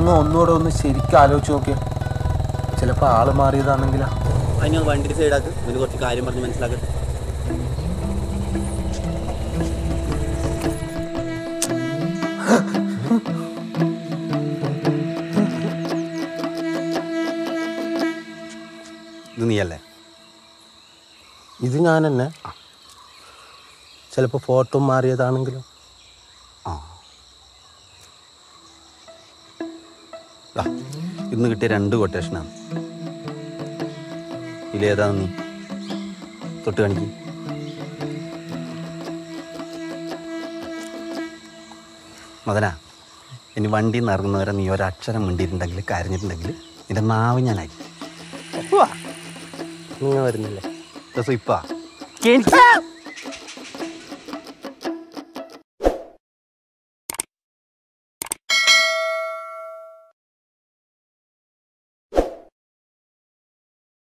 നിങ്ങൾ ഒന്നുകൂടെ ഒന്ന് ശരിക്കും ആലോചിച്ച് നോക്കിയ ചിലപ്പോൾ ആള് മാറിയതാണെങ്കിലാ അതിന് വണ്ടി സൈഡാക്ക് ഇതിന് കുറച്ച് കാര്യം പറഞ്ഞ് മനസ്സിലാക്കട്ടെ ഇത് നീയല്ലേ ഇത് ഞാൻ തന്നെ ചിലപ്പോൾ ഫോട്ടോ മാറിയതാണെങ്കിലും ആ ദാ, ഇന്ന് കിട്ടിയ രണ്ട് കൊട്ടേഷനാണ് ഇതിലേതാണ് നീ തൊട്ട് കാണിക്ക് മദന ഇനി വണ്ടിയിൽ നിന്ന് ഇറങ്ങുന്നവരെ നീ ഒരക്ഷരം മിണ്ടിയിട്ടുണ്ടെങ്കിൽ കരഞ്ഞിട്ടുണ്ടെങ്കിൽ നിന്റെ നാവ് ഞാനായി നിങ്ങൾ വരുന്നില്ലേ ദിവസം ഇപ്പാ